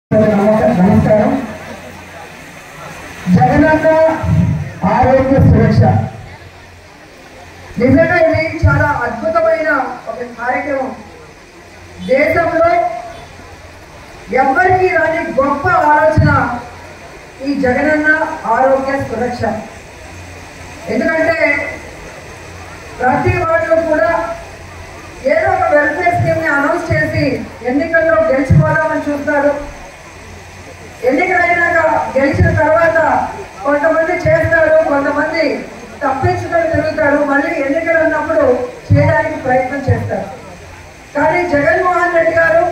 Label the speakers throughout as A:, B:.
A: నమస్కారం నమస్కారం జగనన్న ఆరోగ్య సురక్ష నిజంగా ఇది చాలా అద్భుతమైన ఒక కార్యక్రమం దేశంలో ఎవ్వరికీ రాని గొప్ప ఆలోచన ఈ జగనన్న ఆరోగ్య సురక్ష ఎందుకంటే ప్రతి వాళ్ళు కూడా ఏదో ఒక వెల్ఫేర్ స్కీమ్ ని అనౌన్స్ చేసి ఎన్నికల్లో గెలిచిపోదామని చూస్తారు ఎన్నికలైనాక గెలిచిన తర్వాత కొంతమంది చేస్తారు కొంతమంది తప్పించుకొని తిరుగుతారు మళ్ళీ ఎన్నికలు ఉన్నప్పుడు చేయడానికి ప్రయత్నం చేస్తారు కానీ జగన్మోహన్ రెడ్డి గారు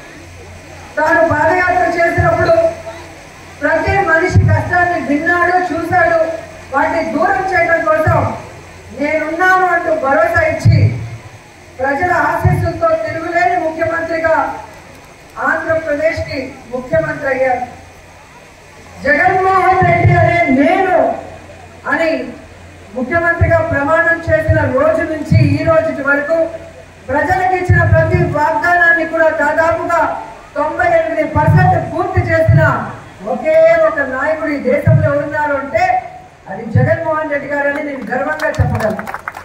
A: తాను పాదయాత్ర చేసినప్పుడు ప్రతి మనిషి కష్టాన్ని విన్నాడు చూశాడు వాటిని దూరం చేయడం కోసం నేనున్నాను అంటూ భరోసా ఇచ్చి ప్రజల ఆశీస్సులతో తిరుగులేని ముఖ్యమంత్రిగా ఆంధ్రప్రదేశ్ కి ముఖ్యమంత్రి అయ్యారు జగన్మోహన్ రెడ్డి అనే నేను అని ముఖ్యమంత్రిగా ప్రమాణం చేసిన రోజు నుంచి ఈ రోజు వరకు ప్రజలకు ఇచ్చిన ప్రతి వాగ్దానాన్ని కూడా దాదాపుగా తొంభై ఎనిమిది పర్సెంట్ పూర్తి చేసిన ఒకే ఒక నాయకుడు ఈ దేశంలో ఉన్నారు అంటే అది జగన్మోహన్ రెడ్డి గారని నేను గర్వంగా చెప్పగలను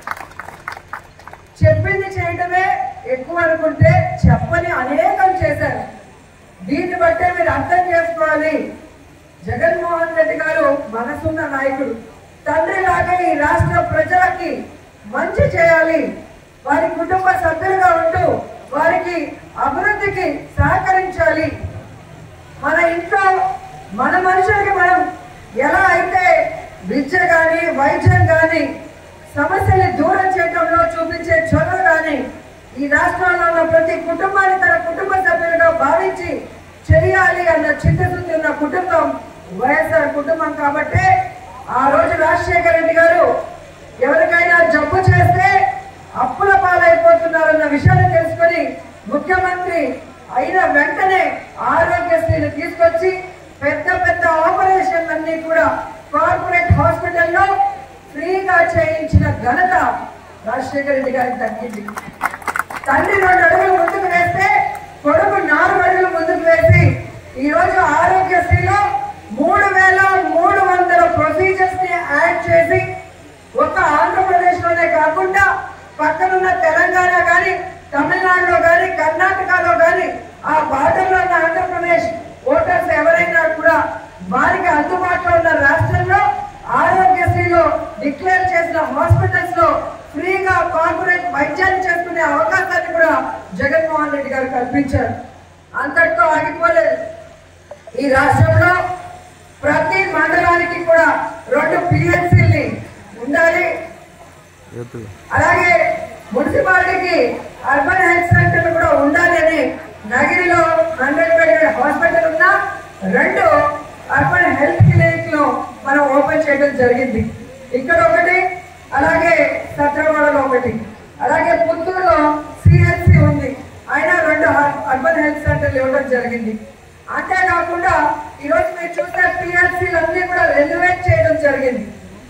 A: చెప్పింది చేయడమే ఎక్కువ అనుకుంటే చెప్పని అనేకం చేశారు దీన్ని బట్టే మీరు అర్థం చేసుకోవాలి జగన్మోహన్ రెడ్డి గారు మనసున్న నాయకుడు తండ్రి లాగే ఈ రాష్ట్ర ప్రజలకి మంచి చేయాలి వారి కుటుంబ సభ్యులుగా ఉంటూ వారికి అభివృద్ధికి సహకరించాలి మన ఇంట్లో మన మనుషులకి మనం ఎలా అయితే విద్య కానీ వైద్యం కానీ సమస్యల్ని దూరం చేయడంలో చూపించే చొరవ కానీ ఈ రాష్ట్రంలో ఉన్న ప్రతి కుటుంబాన్ని తన కుటుంబ సభ్యులుగా భావించి చేయాలి అన్న చిత్తశుద్ధి ఉన్న కుటుంబం వైఎస్ఆర్ కుటుంబం కాబట్టి ఆ రోజు రాజశేఖర రెడ్డి గారు ఎవరికైనా జబ్బు చేస్తే అప్పుల పాలైపోతున్నారన్న విషయాన్ని తెలుసుకొని ముఖ్యమంత్రి అయిన వెంటనే ఆరోగ్యశ్రీని తీసుకొచ్చి పెద్ద పెద్ద ఆపరేషన్ అన్ని కూడా కార్పొరేట్ హాస్పిటల్లో ఫ్రీగా చేయించిన ఘనత రాజశేఖర రెడ్డి గారికి దక్కింది తండ్రి రెండు అడుగులు ముందుకు వేస్తే కొడుకు నాలుగు అడుగులు ముందుకు వేసి ఈ రోజు ఆరోగ్యశ్రీలో మూడు వేల మూడు వందల ప్రొసీజర్స్ ని యాడ్ చేసి ఒక ఆంధ్రప్రదేశ్ లోనే కాకుండా పక్కనున్న తెలంగాణ కానీ తమిళనాడులో కానీ కర్ణాటకలో కానీ ఆ బార్డర్లో ఉన్న ఆంధ్రప్రదేశ్ ఓటర్స్ ఎవరైనా కూడా వారికి అందుబాటులో ఉన్న రాష్ట్రంలో ఆరోగ్యశ్రీలో డిక్లేర్ చేసిన హాస్పిటల్స్ లో ఫ్రీగా కార్పొరేట్ వైద్యాన్ని చేసుకునే అవకాశాన్ని కూడా జగన్మోహన్ రెడ్డి గారు కల్పించారు అంతటితో ఆగిపోలేదు ఈ రాష్ట్రంలో ప్రతి మండలానికి కూడా రెండు పిహెచ్సిల్ని ఉండాలి అలాగే మున్సిపాలిటీకి అర్బన్ హెల్త్ సెంటర్ కూడా ఉండాలి అని నగిరిలో హండ్రెడ్ బెడ్ హాస్పిటల్ ఉన్న రెండు అర్బన్ హెల్త్ క్లినిక్ లో మనం ఓపెన్ చేయడం జరిగింది ఇక్కడ ఒకటి అలాగే సత్రవాడలో ఒకటి అలాగే పుత్తూరులో సిహెచ్సి ఉంది అయినా రెండు అర్బన్ హెల్త్ సెంటర్లు ఇవ్వడం జరిగింది అంతేకాకుండా ఈరోజు మీరు చూస్తే పిఎల్సీలు అన్ని కూడా రెన్యువేట్ చేయడం జరిగింది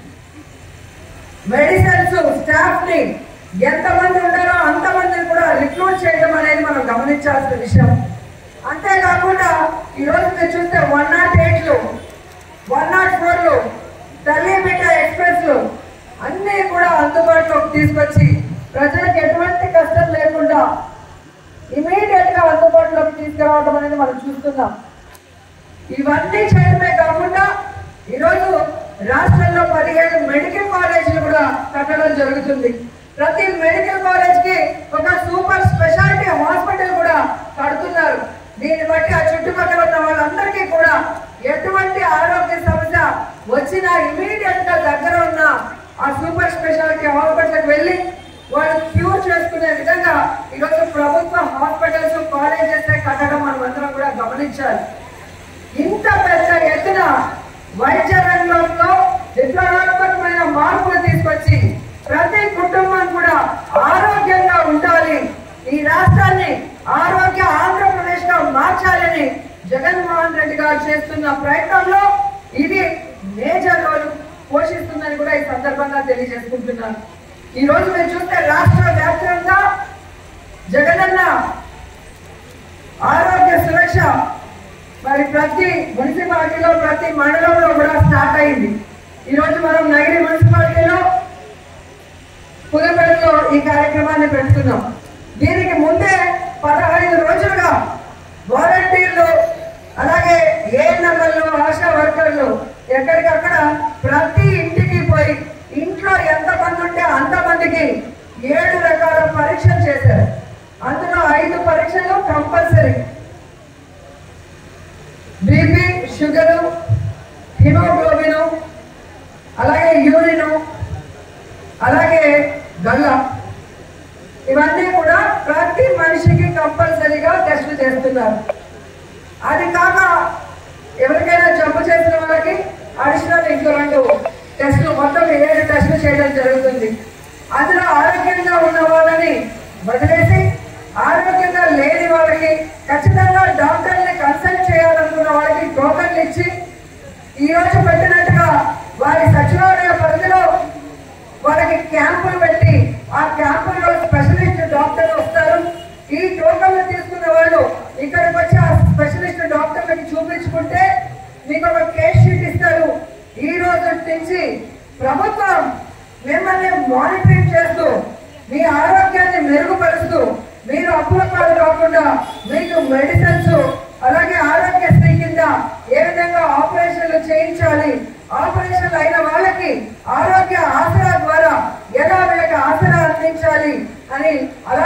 A: మెడిసిన్స్ స్టాఫ్ ని ఎంతమంది ఉండాలో అంతమందిని కూడా రిక్రూట్ చేయడం అనేది మనం గమనించాల్సిన విషయం అంతేకాకుండా ఈరోజు మీరు చూస్తే వన్ నాట్ ఎయిట్లు వన్ నాట్ ఫోర్లు తల్లి బిడ్డ ఎక్స్ప్రెస్లు అన్నీ కూడా అందుబాటులోకి తీసుకొచ్చి ప్రజలకు ఎటువంటి కష్టం లేకుండా ఇమీడియట్ గా అందుబాటులోకి తీసుకురావడం అనేది మనం చూస్తున్నాం ఇవన్నీ చేయడమే కాకుండా ఈరోజు రాష్ట్రంలో పదిహేడు మెడికల్ కాలేజీలు కూడా కట్టడం జరుగుతుంది ప్రతి మెడికల్ కాలేజ్ కి ఒక సూపర్ స్పెషాలిటీ హాస్పిటల్ కూడా కడుతున్నారు దీన్ని బట్టి ఆ చుట్టుపక్కల ఉన్న వాళ్ళందరికీ కూడా ఎటువంటి ఆరోగ్య సమస్య వచ్చినా ఇమీడియట్ గా దగ్గర ఉన్న ఆ సూపర్ స్పెషాలిటీ హాస్పిటల్కి వెళ్ళి వాళ్ళు క్యూర్ చేసుకునే విధంగా ఈరోజు ప్రభుత్వ హాస్పిటల్స్ కాలేజెస్ కట్టడం మనం అందరం కూడా గమనించాలి ఇంత పెద్ద ఎత్తున వైద్య రంగంలో విప్లవాత్మకమైన మార్పులు తీసుకొచ్చి ప్రతి కుటుంబం కూడా ఆరోగ్యంగా ఉండాలి ఈ రాష్ట్రాన్ని ఆరోగ్య ఆంధ్రప్రదేశ్ గా మార్చాలని జగన్మోహన్ రెడ్డి గారు చేస్తున్న ప్రయత్నంలో ఇది మేజర్ రోల్ పోషిస్తుందని కూడా ఈ సందర్భంగా తెలియజేసుకుంటున్నాను ఈ రోజు మీరు చూస్తే రాష్ట్ర వ్యాప్తంగా జగనన్న ఆరోగ్య సురక్ష మరి ప్రతి మున్సిపాలిటీలో ప్రతి మండలంలో కూడా స్టార్ట్ అయింది ఈరోజు మనం నగిరి మున్సిపాలిటీలో పులిపేటలో ఈ కార్యక్రమాన్ని పెడుతున్నాం దీనికి ముందే పదహైదు రోజులుగా వాలంటీర్లు అలాగే ఏఎన్ఎంఎల్లు ఆశా వర్కర్లు ఎక్కడికక్కడ ప్రతి ఇంటికి పోయి ఇంట్లో ఎంతమంది ఉంటే అంతమందికి ఏడు రకాల పరీక్షలు చేశారు అందులో ఐదు పరీక్షలు కంపల్సరీ బీపీ షుగరు హిమోగ్లోబిన్ అలాగే యూరిన్ అలాగే గల్ల ఇవన్నీ కూడా ప్రతి మనిషికి కంపల్సరీగా టెస్ట్ చేస్తున్నారు అది కాక ఎవరికైనా జబ్బు చేసిన వాళ్ళకి అడిషనల్ ఇంకో రెండు టెస్టులు మొత్తం ఏడు టెస్టులు చేయడం జరుగుతుంది అందులో ఆరోగ్యంగా ఉన్న వాళ్ళని వదిలేసి ఆరోగ్యంగా లేని వాళ్ళకి ఖచ్చితంగా డాక్టర్ని కన్సల్ట్ చేయాలనుకున్న వాళ్ళకి టోకన్లు ఇచ్చి ఈ రోజు పెట్టినట్టుగా వారి సచివాలయ పరిధిలో వాళ్ళకి క్యాంపులు పెట్టి ఆ క్యాంపుల్లో స్పెషలిస్ట్ డాక్టర్లు వస్తారు ఈ టోకన్లు తీసుకున్న వాళ్ళు ఇక్కడికి వచ్చి ఆ స్పెషలిస్ట్ డాక్టర్లకి చూపించుకుంటే మీకు ఒక కేస్ షీట్ ఇస్తారు ఈ రోజు నుంచి ప్రభుత్వం మిమ్మల్ని మానిటరింగ్ చేస్తూ మీ ఆరోగ్యాన్ని మెరుగుపరుస్తూ మీరు అప్పుల పాలు కాకుండా మీకు మెడిసిన్స్ అలాగే ఆరోగ్యశ్రీ కింద ఏ విధంగా ఆపరేషన్లు చేయించాలి ఆపరేషన్లు అయిన వాళ్ళకి ఆరోగ్య ఆసరా ద్వారా ఎలా వీళ్ళకి ఆసరా అందించాలి అని అలా